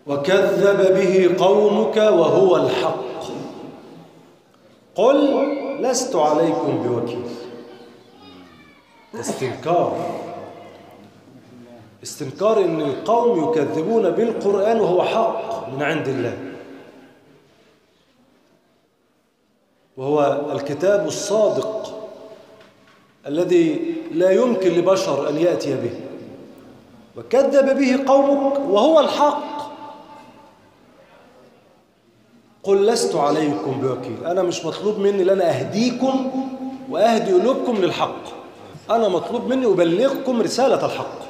وكذب به قومك وهو الحق قل لست عليكم بوكيل استنكار استنكار ان القوم يكذبون بالقرآن وهو حق من عند الله وهو الكتاب الصادق الذي لا يمكن لبشر أن يأتي به وكذب به قومك وهو الحق قل لست عليكم بوكيل أنا مش مطلوب مني أن أنا أهديكم وأهدي قلوبكم للحق أنا مطلوب مني أبلغكم رسالة الحق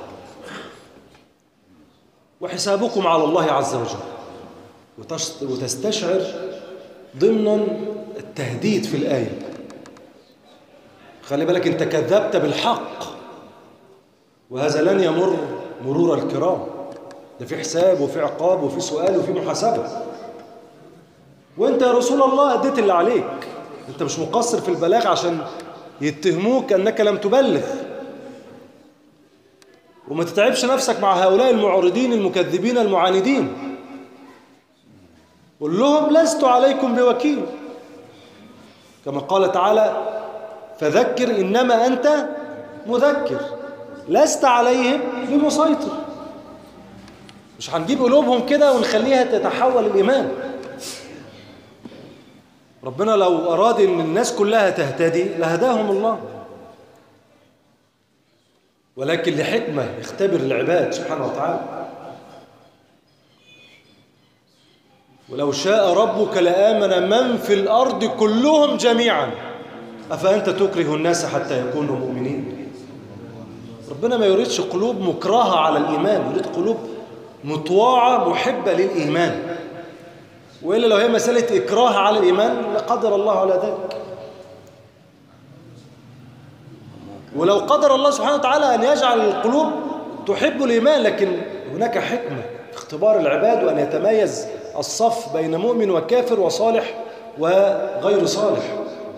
وحسابكم على الله عز وجل وتستشعر ضمنا التهديد في الآية خلي بالك انت كذبت بالحق وهذا لن يمر مرور الكرام ده في حساب وفي عقاب وفي سؤال وفي محاسبة وانت يا رسول الله اديت اللي عليك انت مش مقصر في البلاغ عشان يتهموك انك لم تبلغ وما تتعبش نفسك مع هؤلاء المعرضين المكذبين المعاندين قل لهم لست عليكم بوكيل كما قال تعالى فذكر إنما أنت مذكر لست عليهم بمسيطر مش هنجيب قلوبهم كده ونخليها تتحول الإيمان ربنا لو أراد أن الناس كلها تهتدي لهداهم الله ولكن لحكمة يختبر العباد سبحانه وتعالى ولو شاء ربك لآمن من في الأرض كلهم جميعا أفأنت تكره الناس حتى يكونوا مؤمنين ربنا ما يريدش قلوب مكرهة على الإيمان يريد قلوب مطواعة محبة للإيمان وإلا لو هي مسألة إكراه على الإيمان لقدر الله على ذلك ولو قدر الله سبحانه وتعالى أن يجعل القلوب تحب الإيمان لكن هناك حكمة في اختبار العباد وأن يتميز الصف بين مؤمن وكافر وصالح وغير صالح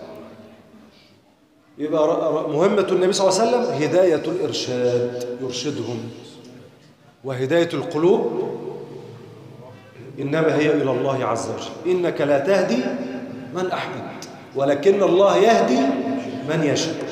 يبقى مهمة النبي صلى الله عليه وسلم هداية الإرشاد يرشدهم وهداية القلوب إنما هي إلى الله عز وجل إنك لا تهدي من أحببت ولكن الله يهدي من يشاء